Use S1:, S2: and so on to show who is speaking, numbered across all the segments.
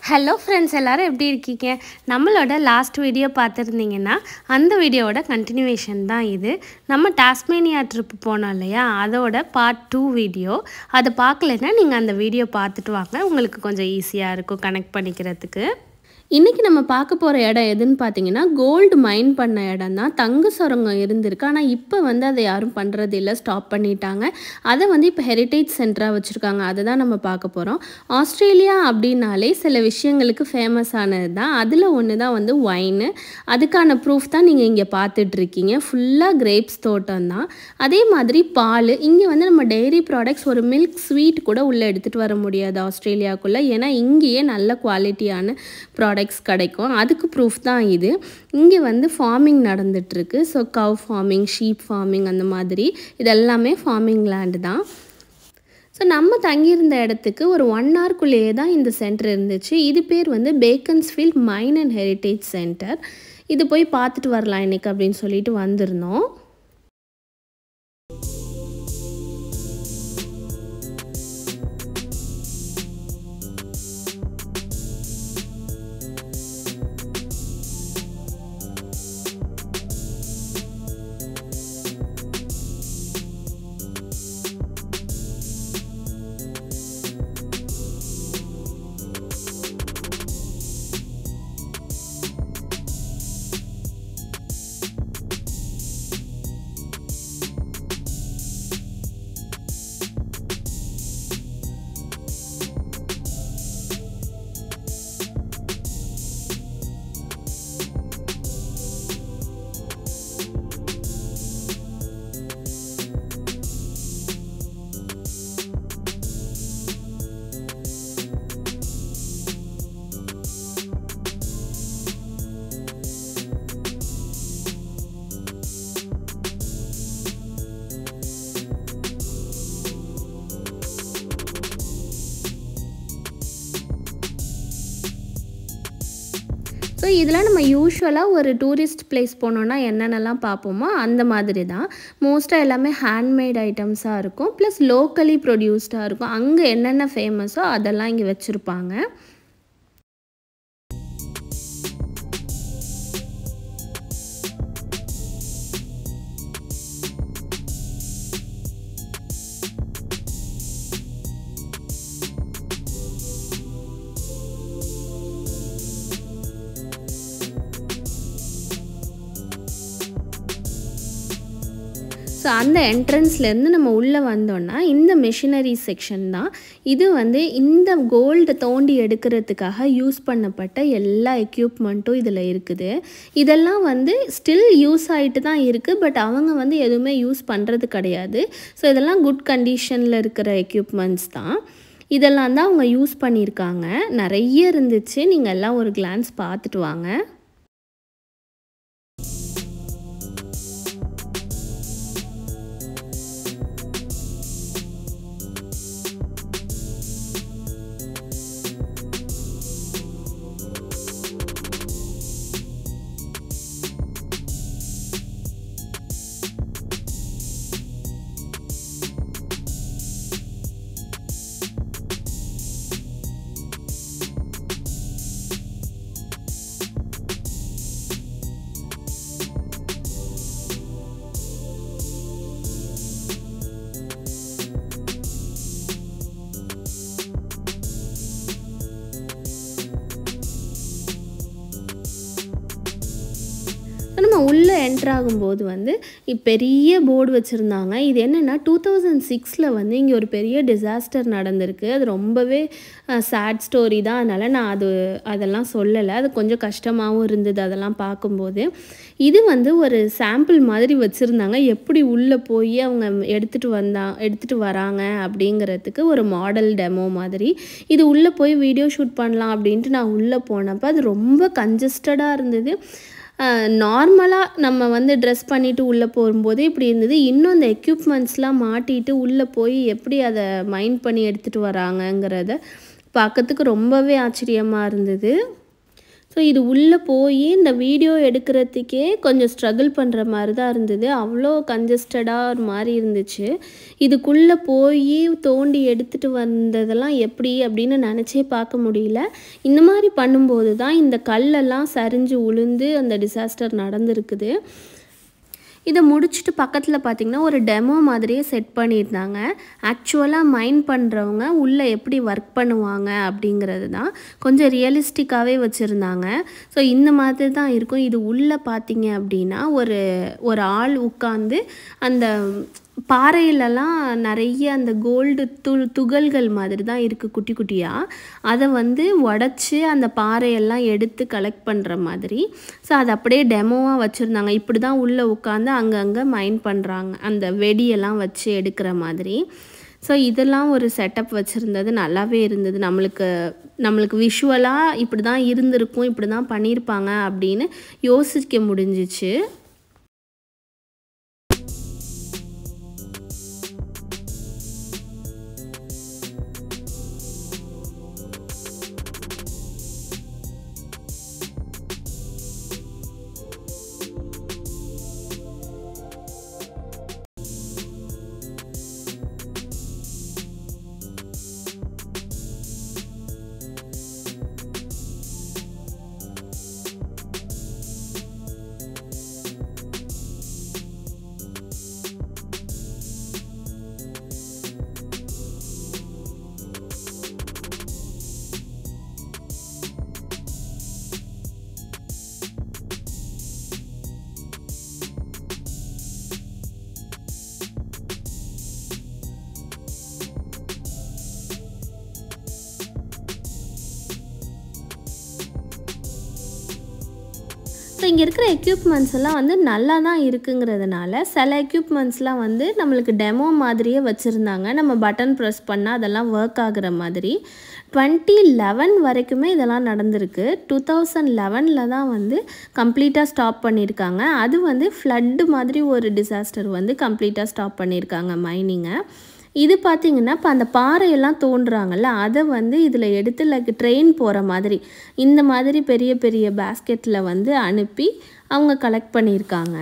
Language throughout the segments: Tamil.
S1: ஹலோ ஃப்ரெண்ட்ஸ் எல்லாரும் எப்படி இருக்கீங்க நம்மளோட லாஸ்ட் வீடியோ பார்த்துருந்தீங்கன்னா அந்த வீடியோவோட கண்டினியூவேஷன் தான் இது நம்ம டாஸ்மேனியா ட்ரிப் போனோம் இல்லையா அதோட பார்ட் டூ வீடியோ அதை பார்க்கலன்னா நீங்கள் அந்த வீடியோ பார்த்துட்டு வாங்க உங்களுக்கு கொஞ்சம் ஈஸியாக இருக்கும் கனெக்ட் பண்ணிக்கிறதுக்கு இன்றைக்கி நம்ம பார்க்க போகிற இடம் எதுன்னு பார்த்தீங்கன்னா கோல்டு மைன் பண்ண இடம் தான் தங்க சுரங்கம் இருந்திருக்கு ஆனால் இப்போ வந்து அதை யாரும் பண்ணுறது இல்லை ஸ்டாப் பண்ணிட்டாங்க அதை வந்து இப்போ ஹெரிட்டேஜ் சென்டராக வச்சுருக்காங்க அதை தான் நம்ம பார்க்க போகிறோம் ஆஸ்திரேலியா அப்படின்னாலே சில விஷயங்களுக்கு ஃபேமஸ் ஆனது தான் அதில் ஒன்று தான் வந்து ஒயின் அதுக்கான ப்ரூஃப் தான் நீங்கள் இங்கே பார்த்துட்ருக்கீங்க ஃபுல்லாக கிரேப்ஸ் தோட்டம் தான் அதே மாதிரி பால் இங்கே வந்து நம்ம டெய்ரி ப்ராடக்ட்ஸ் ஒரு மில்க் ஸ்வீட் கூட உள்ளே எடுத்துகிட்டு வர முடியாது ஆஸ்திரேலியாவுக்குள்ளே ஏன்னா இங்கேயே நல்ல குவாலிட்டியான ப்ராடக்ட்ஸ் கிடைக்கும் அதுக்கு ப்ரூஃப் தான் இது இங்கே வந்து ஃபார்மிங் நடந்துகிட்ருக்கு so cow farming sheep farming அந்த மாதிரி இது எல்லாமே ஃபார்மிங் லேண்டு தான் ஸோ நம்ம தங்கியிருந்த இடத்துக்கு ஒரு ஒன் ஹவர்க்குள்ளேயே தான் இந்த சென்டர் இருந்துச்சு இது பேர் வந்து Beaconsfield mine and heritage centre இது போய் பார்த்துட்டு வரலாம் இன்னைக்கு அப்படின்னு சொல்லிட்டு வந்திருந்தோம் ஸோ இதில் நம்ம யூஸ்வலாக ஒரு டூரிஸ்ட் பிளேஸ் போனோன்னா என்னென்னலாம் பார்ப்போமோ அந்த மாதிரி தான் மோஸ்ட்டாக எல்லாமே ஹேண்ட்மேட் ஐட்டம்ஸாக இருக்கும் ப்ளஸ் லோக்கலி ப்ரொடியூஸ்டாக இருக்கும் அங்கே என்னென்ன ஃபேமஸோ அதெல்லாம் இங்கே வச்சுருப்பாங்க ஸோ அந்த என்ட்ரன்ஸ்லேருந்து நம்ம உள்ளே வந்தோன்னா இந்த மிஷினரி செக்ஷன் தான் இது வந்து இந்த கோல்டு தோண்டி எடுக்கிறதுக்காக யூஸ் பண்ணப்பட்ட எல்லா எக்யூப்மெண்ட்டும் இதில் இருக்குது இதெல்லாம் வந்து ஸ்டில் யூஸ் ஆகிட்டு தான் இருக்குது பட் அவங்க வந்து எதுவுமே யூஸ் பண்ணுறது கிடையாது ஸோ இதெல்லாம் குட் கண்டிஷனில் இருக்கிற எக்யூப்மெண்ட்ஸ் தான் இதெல்லாம் தான் அவங்க யூஸ் பண்ணியிருக்காங்க நிறைய இருந்துச்சு நீங்கள் எல்லாம் ஒரு கிளான்ஸ் பார்த்துட்டு வாங்க நம்ம உள்ளே என்ட்ரு ஆகும்போது வந்து பெரிய போர்டு வச்சுருந்தாங்க இது என்னென்னா டூ தௌசண்ட் சிக்ஸில் வந்து இங்கே ஒரு பெரிய டிசாஸ்டர் நடந்திருக்கு அது ரொம்பவே சேட் ஸ்டோரி தான் அதனால் நான் அது அதெல்லாம் சொல்லலை அது கொஞ்சம் கஷ்டமாகவும் இருந்தது அதெல்லாம் பார்க்கும்போது இது வந்து ஒரு சாம்பிள் மாதிரி வச்சுருந்தாங்க எப்படி உள்ளே போய் அவங்க எடுத்துகிட்டு வந்தா எடுத்துகிட்டு வராங்க அப்படிங்கிறதுக்கு ஒரு மாடல் டெமோ மாதிரி இது உள்ளே போய் வீடியோ ஷூட் பண்ணலாம் அப்படின்ட்டு நான் உள்ளே போனப்போ அது ரொம்ப கன்ஜஸ்டடாக இருந்தது நார்மலாக நம்ம வந்து ட்ரெஸ் பண்ணிவிட்டு உள்ளே போகும்போது இப்படி இருந்தது இன்னும் அந்த எக்யூப்மெண்ட்ஸ்லாம் மாட்டிட்டு உள்ளே போய் எப்படி அதை மைண்ட் பண்ணி எடுத்துகிட்டு வராங்கங்கிறத பார்க்கறதுக்கு ரொம்பவே ஆச்சரியமாக இருந்தது ஸோ இது உள்ளே போய் இந்த வீடியோ எடுக்கிறதுக்கே கொஞ்சம் ஸ்ட்ரகிள் பண்ணுற மாதிரி தான் இருந்தது அவ்வளோ கன்ஜஸ்டடாக ஒரு மாதிரி இருந்துச்சு இதுக்குள்ளே போய் தோண்டி எடுத்துகிட்டு வந்ததெல்லாம் எப்படி அப்படின்னு நினச்சே பார்க்க முடியல இந்த மாதிரி பண்ணும்போது தான் இந்த கல்லெல்லாம் சரிஞ்சு உளுந்து அந்த டிசாஸ்டர் நடந்திருக்குது இதை முடிச்சுட்டு பக்கத்தில் பார்த்திங்கன்னா ஒரு டெமோ மாதிரியே செட் பண்ணியிருந்தாங்க ஆக்சுவலாக மைண்ட் பண்ணுறவங்க உள்ளே எப்படி ஒர்க் பண்ணுவாங்க அப்படிங்கிறது தான் கொஞ்சம் ரியலிஸ்டிக்காகவே வச்சுருந்தாங்க ஸோ இந்த மாதிரி தான் இருக்கும் இது உள்ளே பார்த்தீங்க அப்படின்னா ஒரு ஒரு ஆள் உட்காந்து அந்த பாறையிலலாம் நிறைய அந்த கோல்டு து துகள்கள் மாதிரி தான் இருக்குது குட்டி குட்டியாக அதை வந்து உடச்சி அந்த பாறையெல்லாம் எடுத்து கலெக்ட் பண்ணுற மாதிரி ஸோ அதை அப்படியே டெமோவாக வச்சுருந்தாங்க இப்படி தான் உள்ளே உட்காந்து அங்கங்கே மைண்ட் பண்ணுறாங்க அந்த வெடியெல்லாம் வச்சு எடுக்கிற மாதிரி ஸோ இதெல்லாம் ஒரு செட்டப் வச்சுருந்தது நல்லாவே இருந்தது நம்மளுக்கு நம்மளுக்கு விஷுவலாக இப்படி தான் இருந்திருக்கும் இப்படி தான் பண்ணியிருப்பாங்க அப்படின்னு யோசிக்க முடிஞ்சிச்சு ஸோ இங்கே இருக்கிற எக்யூப்மெண்ட்ஸ் எல்லாம் வந்து நல்லா தான் இருக்குங்கிறதுனால சில எக்யூப்மெண்ட்ஸ்லாம் வந்து நம்மளுக்கு டெமோ மாதிரியே வச்சுருந்தாங்க நம்ம பட்டன் ப்ரெஸ் பண்ணால் அதெல்லாம் ஒர்க் ஆகுற மாதிரி டுவெண்ட்டி லெவன் வரைக்குமே இதெல்லாம் நடந்திருக்கு டூ தௌசண்ட் லெவனில் தான் வந்து கம்ப்ளீட்டாக ஸ்டாப் பண்ணியிருக்காங்க அது வந்து ஃப்ளட்டு மாதிரி ஒரு டிசாஸ்டர் வந்து கம்ப்ளீட்டாக ஸ்டாப் பண்ணியிருக்காங்க மைனிங்கை இது பார்த்திங்கன்னா இப்போ அந்த பாறையெல்லாம் தோன்றுறாங்கல்ல அதை வந்து இதில் எடுத்து லைக் ட்ரெயின் போகிற மாதிரி இந்த மாதிரி பெரிய பெரிய பேஸ்கெட்டில் வந்து அனுப்பி அவங்க கலெக்ட் பண்ணியிருக்காங்க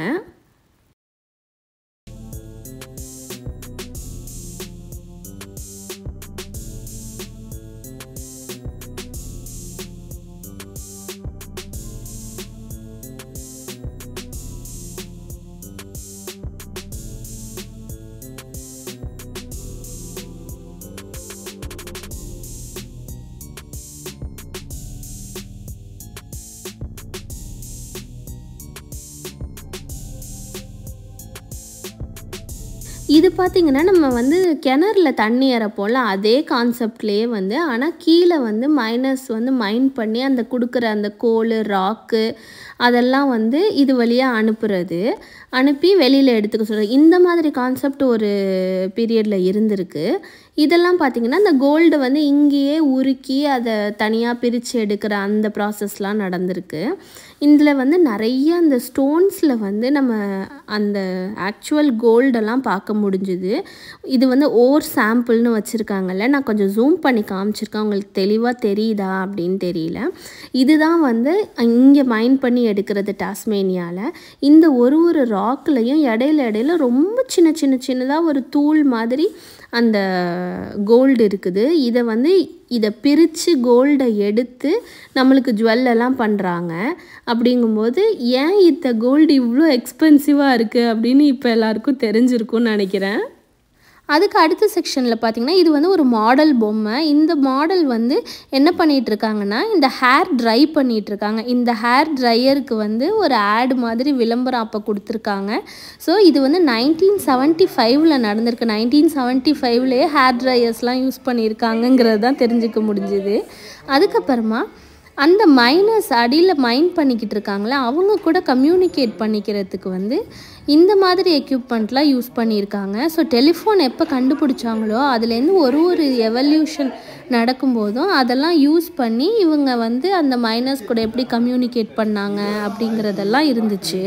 S1: இது பார்த்திங்கன்னா நம்ம வந்து கிணறுல தண்ணி இறப்போம்ல அதே கான்செப்ட்லேயே வந்து ஆனால் கீழே வந்து மைனஸ் வந்து மைண்ட் பண்ணி அந்த கொடுக்குற அந்த கோல் ராக்கு அதெல்லாம் வந்து இது வழியாக அனுப்புறது அனுப்பி வெளியில் எடுத்துக்க சொல்கிறது இந்த மாதிரி கான்செப்ட் ஒரு பீரியடில் இருந்திருக்கு இதெல்லாம் பார்த்திங்கன்னா அந்த கோல்டு வந்து இங்கேயே உருக்கி அதை தனியாக பிரித்து எடுக்கிற அந்த ப்ராசஸ்லாம் நடந்திருக்கு இதில் வந்து நிறைய அந்த ஸ்டோன்ஸில் வந்து நம்ம அந்த ஆக்சுவல் கோல்டெல்லாம் பார்க்க முடிஞ்சுது இது வந்து ஓர் சாம்பிள்னு வச்சுருக்காங்கல்ல நான் கொஞ்சம் ஜூம் பண்ணி காமிச்சிருக்கேன் உங்களுக்கு தெளிவாக தெரியுதா அப்படின்னு தெரியல இதுதான் வந்து இங்கே மைண்ட் பண்ணி எடுக்கிறது டாஸ்மேனியாவில் இந்த ஒரு ஒரு ராக்லையும் இடையில இடையில ரொம்ப சின்ன சின்ன சின்னதாக ஒரு தூள் மாதிரி அந்த கோல்டு இருக்குது இதை வந்து இதை பிரித்து கோல்டை எடுத்து நம்மளுக்கு ஜுவல்லெல்லாம் பண்ணுறாங்க அப்படிங்கும்போது ஏன் இந்த கோல்டு இவ்வளோ எக்ஸ்பென்சிவாக இருக்குது அப்படின்னு இப்போ எல்லாருக்கும் தெரிஞ்சிருக்கும்னு நினைக்கிறேன் அதுக்கு அடுத்த செக்ஷனில் பார்த்தீங்கன்னா இது வந்து ஒரு மாடல் பொம்மை இந்த மாடல் வந்து என்ன பண்ணிட்டு இருக்காங்கன்னா இந்த ஹேர் ட்ரை பண்ணிட்டு இருக்காங்க இந்த ஹேர் ட்ரையருக்கு வந்து ஒரு ஆட் மாதிரி விளம்பரம் அப்போ கொடுத்துருக்காங்க ஸோ இது வந்து நைன்டீன் செவன்ட்டி ஃபைவ்ல நடந்திருக்கு நைன்டீன் செவன்ட்டி ஃபைவ்லேயே ஹேர் ட்ரையர்ஸ்லாம் யூஸ் பண்ணியிருக்காங்கங்கிறது தான் தெரிஞ்சுக்க முடிஞ்சுது அதுக்கப்புறமா அந்த மைனஸ் அடியில் மைண்ட் பண்ணிக்கிட்டு இருக்காங்களே அவங்க கூட கம்யூனிகேட் பண்ணிக்கிறதுக்கு வந்து இந்த மாதிரி எக்யூப்மெண்ட்லாம் யூஸ் பண்ணியிருக்காங்க ஸோ டெலிஃபோன் எப்போ கண்டுபிடிச்சாங்களோ அதுலேருந்து ஒரு ஒரு எவல்யூஷன் நடக்கும்போதும் அதெல்லாம் யூஸ் பண்ணி இவங்க வந்து அந்த மைனஸ் கூட எப்படி கம்யூனிகேட் பண்ணாங்க அப்படிங்கிறதெல்லாம் இருந்துச்சு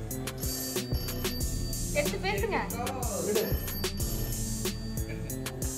S2: எடுத்து பேசுங்க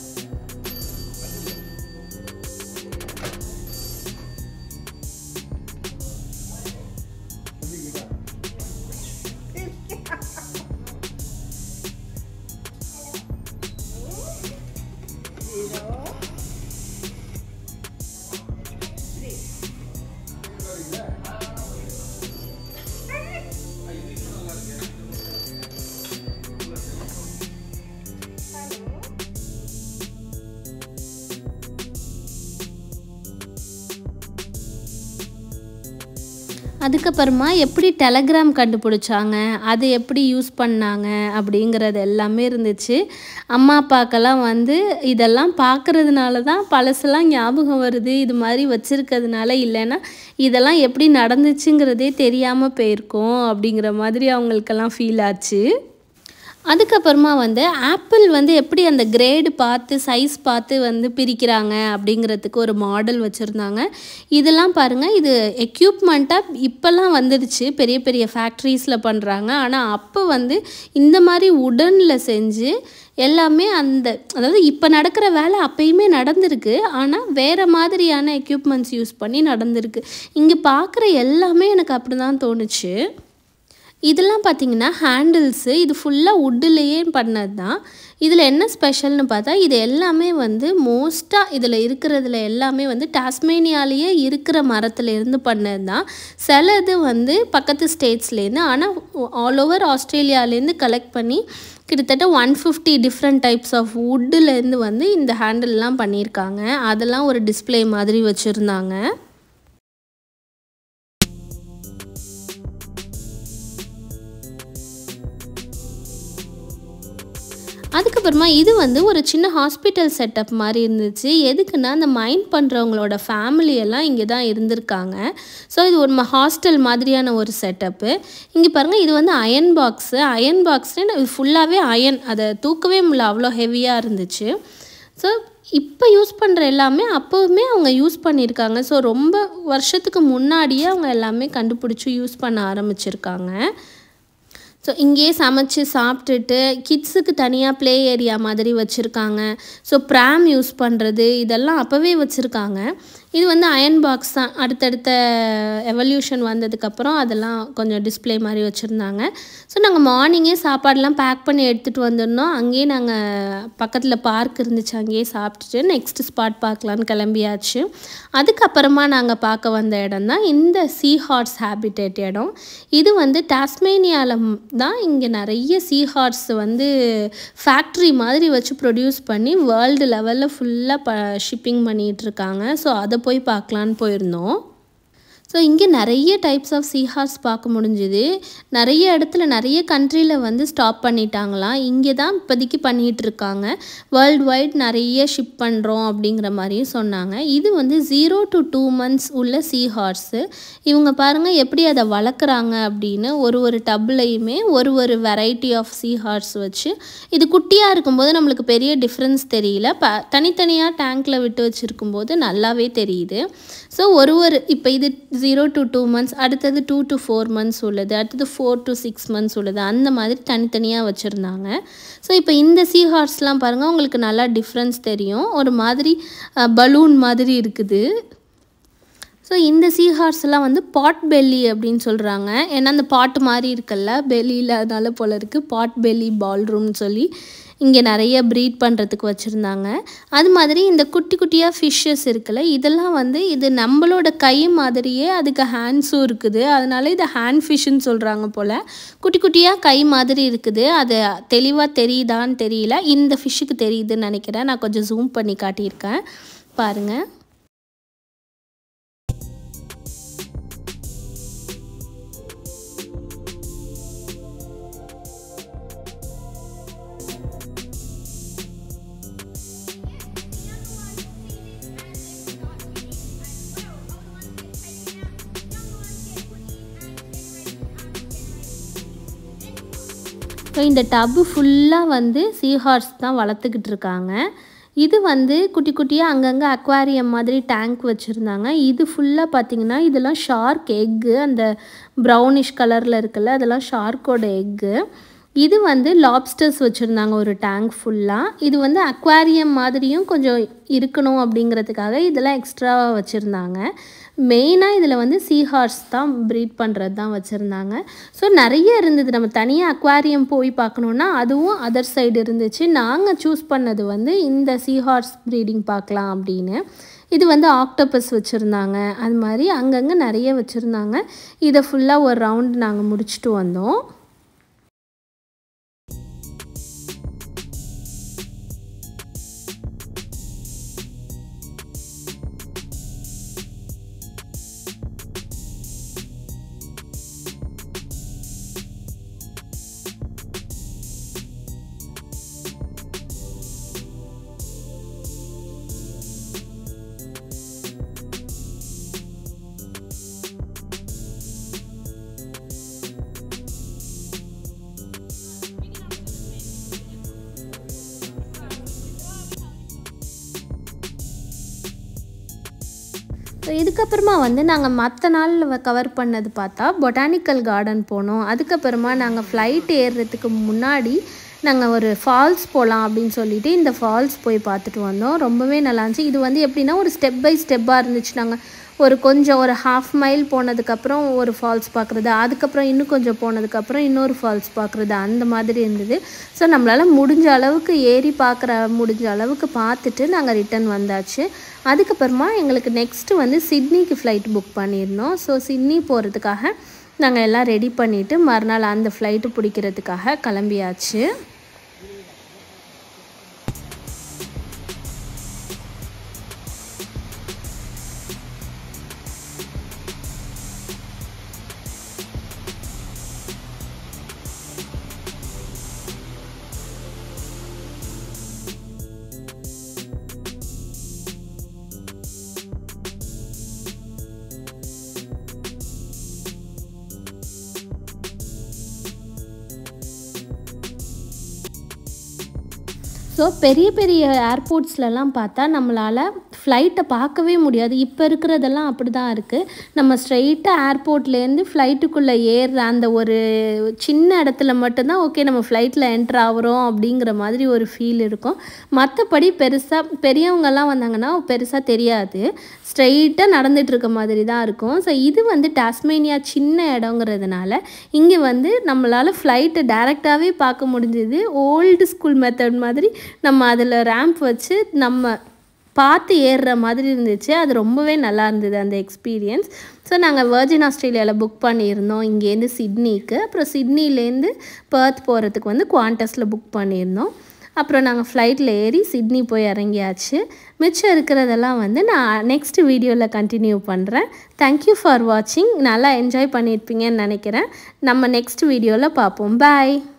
S1: அதுக்கப்புறமா எப்படி டெலகிராம் கண்டுபிடிச்சாங்க அது எப்படி யூஸ் பண்ணாங்க அப்படிங்கிறது எல்லாமே இருந்துச்சு அம்மா அப்பாக்கெல்லாம் வந்து இதெல்லாம் பார்க்குறதுனால தான் பழசெல்லாம் ஞாபகம் வருது இது மாதிரி வச்சுருக்கிறதுனால இல்லைன்னா இதெல்லாம் எப்படி நடந்துச்சுங்கிறதே தெரியாமல் போயிருக்கோம் அப்படிங்கிற மாதிரி அவங்களுக்கெல்லாம் ஃபீல் ஆச்சு அதுக்கப்புறமா வந்து ஆப்பிள் வந்து எப்படி அந்த கிரேடு பார்த்து சைஸ் பார்த்து வந்து பிரிக்கிறாங்க அப்படிங்கிறதுக்கு ஒரு மாடல் வச்சுருந்தாங்க இதெல்லாம் பாருங்கள் இது எக்யூப்மெண்ட்டாக இப்போல்லாம் வந்துடுச்சு பெரிய பெரிய ஃபேக்ட்ரிஸில் பண்ணுறாங்க ஆனால் அப்போ வந்து இந்த மாதிரி உடனில் செஞ்சு எல்லாமே அந்த அதாவது இப்போ நடக்கிற வேலை அப்பயுமே நடந்திருக்கு ஆனால் வேறு மாதிரியான எக்யூப்மெண்ட்ஸ் யூஸ் பண்ணி நடந்திருக்கு இங்கே பார்க்குற எல்லாமே எனக்கு அப்படி தான் தோணுச்சு இதெல்லாம் பார்த்தீங்கன்னா ஹேண்டில்ஸு இது ஃபுல்லாக உட்டுலேயே பண்ணது தான் இதில் என்ன ஸ்பெஷல்னு பார்த்தா இது எல்லாமே வந்து மோஸ்ட்டாக இதில் இருக்கிறதுல எல்லாமே வந்து டாஸ்மேனியாலேயே இருக்கிற மரத்துலேருந்து பண்ணது தான் சிலது வந்து பக்கத்து ஸ்டேட்ஸ்லேருந்து ஆனால் ஆல் ஓவர் ஆஸ்திரேலியாலேருந்து கலெக்ட் பண்ணி கிட்டத்தட்ட one fifty different types of வுட்டுலேருந்து வந்து இந்த ஹேண்டில்லாம் பண்ணியிருக்காங்க அதெல்லாம் ஒரு டிஸ்ப்ளே மாதிரி வச்சுருந்தாங்க அதுக்கப்புறமா இது வந்து ஒரு சின்ன ஹாஸ்பிட்டல் செட்டப் மாதிரி இருந்துச்சு எதுக்குன்னா அந்த மைண்ட் பண்ணுறவங்களோட ஃபேமிலி எல்லாம் இங்கே தான் இருந்திருக்காங்க ஸோ இது ஒரு ஹாஸ்டல் மாதிரியான ஒரு செட்டப்பு இங்கே பாருங்கள் இது வந்து அயன் பாக்ஸு அயன் பாக்ஸ்னு இது ஃபுல்லாகவே அயன் அதை தூக்கவே முடியல அவ்வளோ ஹெவியாக இருந்துச்சு ஸோ இப்போ யூஸ் பண்ணுற எல்லாமே அப்போவுமே அவங்க யூஸ் பண்ணியிருக்காங்க ஸோ ரொம்ப வருஷத்துக்கு முன்னாடியே அவங்க எல்லாமே கண்டுபிடிச்சி யூஸ் பண்ண ஆரம்பிச்சிருக்காங்க ஸோ இங்கேயே சமைச்சு சாப்பிட்டுட்டு கிட்ஸுக்கு தனியாக ப்ளே ஏரியா மாதிரி வச்சுருக்காங்க ஸோ ப்ராம் யூஸ் பண்ணுறது இதெல்லாம் அப்போவே வச்சுருக்காங்க இது வந்து அயன் பாக்ஸ் தான் அடுத்தடுத்த எவல்யூஷன் வந்ததுக்கப்புறம் அதெல்லாம் கொஞ்சம் டிஸ்ப்ளே மாதிரி வச்சுருந்தாங்க ஸோ நாங்கள் மார்னிங்கே சாப்பாடெலாம் பேக் பண்ணி எடுத்துகிட்டு வந்துருந்தோம் அங்கேயே நாங்கள் பக்கத்தில் பார்க் இருந்துச்சு அங்கேயே சாப்பிட்டுட்டு நெக்ஸ்ட் ஸ்பாட் பார்க்கலான்னு கிளம்பியாச்சு அதுக்கப்புறமா நாங்கள் பார்க்க வந்த இடம் தான் இந்த சீ ஹார்ஸ் ஹேபிடேட் இடம் இது வந்து டாஸ்மேனியாவில் தான் இங்கே நிறைய சீ ஹார்ஸ் வந்து ஃபேக்ட்ரி மாதிரி வச்சு ப்ரொடியூஸ் பண்ணி வேர்ல்டு லெவலில் ஃபுல்லாக ப ஷிப்பிங் பண்ணிகிட்ருக்காங்க ஸோ அதை போய் பார்க்கலான்னு போயிருந்தோம் ஸோ இங்கே நிறைய டைப்ஸ் ஆஃப் சீஹார்ஸ் பார்க்க முடிஞ்சுது நிறைய இடத்துல நிறைய கண்ட்ரியில் வந்து ஸ்டாப் பண்ணிட்டாங்களாம் இங்கே தான் இப்போதைக்கு பண்ணிகிட்டு இருக்காங்க வேர்ல்டு வைட் நிறைய ஷிப் பண்ணுறோம் அப்படிங்கிற மாதிரியும் சொன்னாங்க இது வந்து ஜீரோ டு டூ மந்த்ஸ் உள்ள சீஹார்ஸு இவங்க பாருங்கள் எப்படி அதை வளர்க்குறாங்க அப்படின்னு ஒரு ஒரு டப்லையுமே ஒரு ஒரு வெரைட்டி ஆஃப் சீஹார்ஸ் வச்சு இது குட்டியாக இருக்கும்போது நம்மளுக்கு பெரிய டிஃப்ரென்ஸ் தெரியல ப தனித்தனியாக டேங்க்கில் விட்டு வச்சுருக்கும்போது நல்லாவே தெரியுது ஸோ ஒரு ஒரு இப்போ இது ஜீரோ டு டூ மந்த்ஸ் அடுத்தது டூ டு ஃபோர் மந்த்ஸ் உள்ளது அடுத்தது ஃபோர் டு சிக்ஸ் மந்த்ஸ் உள்ளது அந்த மாதிரி தனித்தனியாக வச்சுருந்தாங்க ஸோ இப்போ இந்த சீ ஹார்ஸ்லாம் பாருங்கள் உங்களுக்கு நல்லா டிஃப்ரென்ஸ் தெரியும் ஒரு மாதிரி பலூன் மாதிரி இருக்குது ஸோ இந்த சீ ஹார்ஸ்லாம் வந்து பாட் பெல்லி அப்படின்னு சொல்கிறாங்க ஏன்னா அந்த பாட்டு மாதிரி இருக்குல்ல பெல்லியில் அதனால போல இருக்குது பாட் பெல்லி பால் ரூம்னு சொல்லி இங்கே நிறைய ப்ரீட் பண்ணுறதுக்கு வச்சுருந்தாங்க அது மாதிரி இந்த குட்டி குட்டியாக ஃபிஷ்ஷஸ் இருக்குல்ல இதெல்லாம் வந்து இது நம்மளோட கை மாதிரியே அதுக்கு ஹேண்ட்ஸும் இருக்குது அதனால இதை ஹேண்ட் ஃபிஷ்ஷுன்னு சொல்கிறாங்க போல் குட்டி குட்டியாக கை மாதிரி இருக்குது அது தெளிவாக தெரியுதான்னு தெரியல இந்த ஃபிஷ்ஷுக்கு தெரியுதுன்னு நினைக்கிறேன் நான் கொஞ்சம் ஜூம் பண்ணி காட்டியிருக்கேன் பாருங்கள் ஸோ இந்த டப்பு ஃபுல்லாக வந்து சீஹார்ஸ் தான் வளர்த்துக்கிட்டு இருக்காங்க இது வந்து குட்டி குட்டியாக அங்கங்கே அக்வாரியம் மாதிரி டேங்க் வச்சுருந்தாங்க இது ஃபுல்லாக பார்த்தீங்கன்னா இதெல்லாம் ஷார்க் எக்கு அந்த ப்ரௌனிஷ் கலரில் இருக்குல்ல அதெல்லாம் ஷார்க்கோட எக்கு இது வந்து லாப்ஸ்டர்ஸ் வச்சுருந்தாங்க ஒரு டேங்க் ஃபுல்லாக இது வந்து அக்வாரியம் மாதிரியும் கொஞ்சம் இருக்கணும் அப்படிங்கிறதுக்காக இதெல்லாம் எக்ஸ்ட்ராவாக வச்சுருந்தாங்க மெயினாக இதில் வந்து சீஹார்ஸ் தான் ப்ரீட் பண்ணுறது தான் வச்சுருந்தாங்க ஸோ நிறைய இருந்தது நம்ம தனியாக அக்வாரியம் போய் பார்க்கணுன்னா அதுவும் அதர் சைடு இருந்துச்சு நாங்கள் சூஸ் பண்ணது வந்து இந்த சீஹார்ஸ் ப்ரீடிங் பார்க்கலாம் அப்படின்னு இது வந்து ஆக்டோபஸ் வச்சுருந்தாங்க அது மாதிரி அங்கங்கே நிறைய வச்சுருந்தாங்க இதை ஃபுல்லாக ஒரு ரவுண்டு நாங்கள் முடிச்சுட்டு வந்தோம் ஸோ இதுக்கப்புறமா வந்து நாங்கள் மற்ற நாளில் கவர் பண்ணது பார்த்தா பொட்டானிக்கல் கார்டன் போனோம் அதுக்கப்புறமா நாங்கள் ஃப்ளைட் ஏறுறதுக்கு முன்னாடி நாங்கள் ஒரு ஃபால்ஸ் போகலாம் அப்படின்னு சொல்லிட்டு இந்த ஃபால்ஸ் போய் பார்த்துட்டு வந்தோம் ரொம்பவே நல்லா இருந்துச்சு இது வந்து எப்படின்னா ஒரு ஸ்டெப் பை ஸ்டெப்பாக இருந்துச்சு நாங்கள் ஒரு கொஞ்சம் ஒரு ஹாஃப் மைல் போனதுக்கப்புறம் ஒரு ஃபால்ஸ் பார்க்குறது அதுக்கப்புறம் இன்னும் கொஞ்சம் போனதுக்கப்புறம் இன்னொரு ஃபால்ஸ் பார்க்குறது அந்த மாதிரி இருந்தது ஸோ நம்மளால் முடிஞ்ச அளவுக்கு ஏறி பார்க்குற முடிஞ்ச அளவுக்கு பார்த்துட்டு நாங்கள் ரிட்டன் வந்தாச்சு அதுக்கப்புறமா எங்களுக்கு நெக்ஸ்ட்டு வந்து சிட்னிக்கு ஃப்ளைட் புக் பண்ணியிருந்தோம் ஸோ சிட்னி போகிறதுக்காக நாங்கள் எல்லாம் ரெடி பண்ணிவிட்டு மறுநாள் அந்த ஃப்ளைட்டு பிடிக்கிறதுக்காக கிளம்பியாச்சு ஸோ பெரிய பெரிய ஏர்போர்ட்ஸ்லலாம் பார்த்தா நம்மளால் ஃப்ளைட்டை பார்க்கவே முடியாது இப்போ இருக்கிறதெல்லாம் அப்படி தான் இருக்குது நம்ம ஸ்ட்ரெயிட்டாக ஏர்போர்ட்லேருந்து ஃப்ளைட்டுக்குள்ளே ஏறுற அந்த ஒரு சின்ன இடத்துல மட்டும்தான் ஓகே நம்ம ஃப்ளைட்டில் என்ட்ரு ஆகிறோம் அப்படிங்கிற மாதிரி ஒரு ஃபீல் இருக்கும் மற்றபடி பெருசாக பெரியவங்கெல்லாம் வந்தாங்கன்னா பெருசாக தெரியாது ஸ்ட்ரெயிட்டாக நடந்துட்டு இருக்க மாதிரி தான் இருக்கும் ஸோ இது வந்து டாஸ்மேனியா சின்ன இடங்கிறதுனால இங்கே வந்து நம்மளால் ஃப்ளைட்டை டேரெக்டாகவே பார்க்க முடிஞ்சது ஓல்டு ஸ்கூல் மெத்தட் மாதிரி நம்ம அதில் ரேம்ப் வச்சு நம்ம பார்த்து ஏறுற மாதிரி இருந்துச்சு அது ரொம்பவே நல்லா இருந்தது அந்த எக்ஸ்பீரியன்ஸ் ஸோ நாங்கள் வர்ஜின் ஆஸ்திரேலியாவில் புக் பண்ணியிருந்தோம் இங்கேருந்து சிட்னிக்கு அப்புறம் சிட்னிலேருந்து பர்த் போகிறதுக்கு வந்து குவாண்டஸில் புக் பண்ணியிருந்தோம் அப்புறம் நாங்கள் ஃப்ளைட்டில் ஏறி சிட்னி போய் இறங்கியாச்சு மிச்சம் இருக்கிறதெல்லாம் வந்து நான் நெக்ஸ்ட் வீடியோவில் கண்டினியூ பண்ணுறேன் தேங்க்யூ ஃபார் வாட்சிங் நல்லா என்ஜாய் பண்ணியிருப்பீங்கன்னு நினைக்கிறேன் நம்ம நெக்ஸ்ட் வீடியோவில் பார்ப்போம் பாய்